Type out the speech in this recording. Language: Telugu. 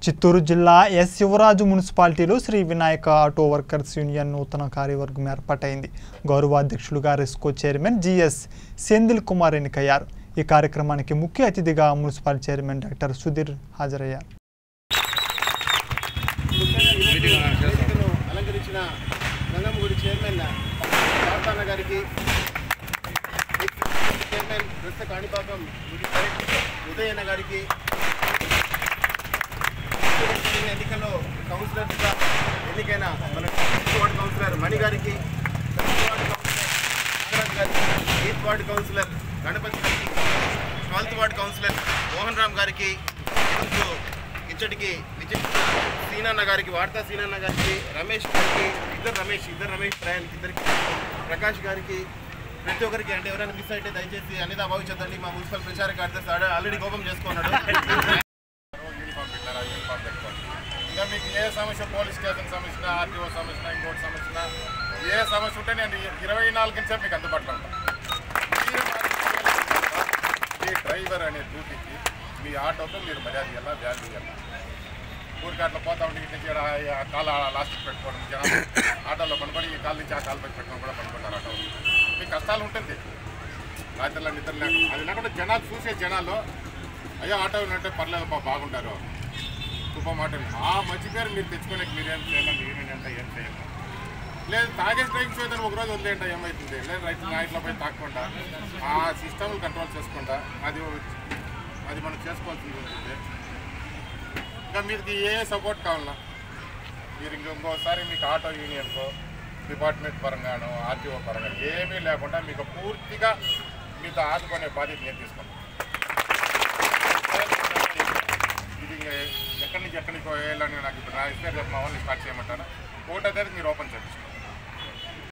చిత్తూరు జిల్లా ఎస్ యువరాజు మున్సిపాలిటీలో Shri Vinayaka auto workers union నూతన కార్యవర్గం ఏర్పాటైంది గౌరవాధ్యక్షులుగా RESCO chairman GS Sendil Kumar ఎన్నికయ్యారు ఈ కార్యక్రమానికి ముఖ్య అతిథిగా మున్సిపల్ చైర్మన్ డాక్టర్ సుధీర్ హాజరయ్యారు వేదికను అలంకరించిన గంగమ్మగుడి చైర్మన్ వార్తాన్న గారికి చైర్మన్ ప్రస్తుత కాణిపాకం మున్సిపల్ ఉదయన్న గారికి ఎన్నికల్లో కౌన్సిలర్గా ఎన్నికైన మన ఫిఫ్త్ వార్డు కౌన్సిలర్ మణి గారికి సెవెంత్ వార్డు కౌన్సిలర్ నాగరాజ్ గారికి ఎయిత్ వార్డు కౌన్సిలర్ గణపతి గారికి twelfth ward councillor Mohan Ram గారికి ఈరోజు ఇచ్చటికి విజయ్ సీనన్న గారికి వార్తా సీనన్న గారికి రమేష్ గారికి ఇద్దరు రమేష్ ఇద్దరు రమేష్ ప్రయాణికి ఇద్దరికి ప్రకాష్ గారికి ప్రతి ఒక్కరికి అంటే ఎవరైనా మిస్ అయితే దయచేసి అనిదా భావించద్దండి మా మున్సిపల్ ప్రచార కార్యదర్శి ఆడ ఆల్రెడీ కోపం చేసుకున్నాడు యూనిఫామ్ పెట్టారా యూనిఫామ్ పెట్టుకోండి ఇంకా మీకు ఏ సమస్య పోలీస్ స్టేషన్ సమస్య ఆర్టీఓ సమస్య ఇంకోటి సమస్య ఏ సమస్య ఉంటే నేను ఇరవై నాలుగు నిమిషాలు మీకు అందుబాటులో ఉంటాను మీరు మాత్రం మీ డ్రైవర్ అనే డ్యూటీకి మీ ఆటోతో మీరు మర్యాద ఇవ్వాలా వాల్యూ ఇవ్వాలా ఊరికి అట్లా పోతా ఉంటే ఇటు నుంచి ఈడ ఆ కాలు లాస్ట్కి పెట్టుకోవడం జనాలు ఆటోలో పనుకొని ఈ కాలు నుంచి ఆ కాలు పైకి పెట్టుకోవడం కూడా పనుకుంటారు ఆటో మీ కష్టాలు ఉంటుంది రాత్రిలో నిద్ర లేకుండా అది లేకుండా జనాలు చూసే జనాలు అయ్యో ఆటో ఉంటే పర్లేదు బా బాగుంటారు గొప్ప మాట ఆ మంచి పేరు మీరు తెచ్చుకునే మీరేం చేయాలి యూనియన్ అంటే ఏం చేయాలి లేదు తాగేసి డ్రైవింగ్ చేయదని ఒక రోజు వదిలేంట ఏమవుతుంది లేదు రైతు నైట్లో పోయి తాకుండా ఆ సిస్టమ్ని కంట్రోల్ చేసుకుంటా అది అది మనం చేసుకోవాల్సింది ఉంటుంది ఇంకా మీకు ఏ సపోర్ట్ కావాలన్నా మీరు ఇంక ఇంకోసారి మీకు ఆటో యూనియన్కో డిపార్ట్మెంట్ పరంగాను ఆర్టీఓ పరంగా ఏమీ లేకుండా మీకు పూర్తిగా మీతో ఆదుకునే బాధ్యత నేను తీసుకుంటాను ఇది ఇంకా ఎక్కడి నుంచి ఎక్కడికి వెళ్ళాలని నాకు ఇప్పుడు నా ఇస్తే రేపు మా వాళ్ళని స్టార్ట్ చేయమంటాను ఒకటో తేదీ మీరు ఓపెన్ చేయండి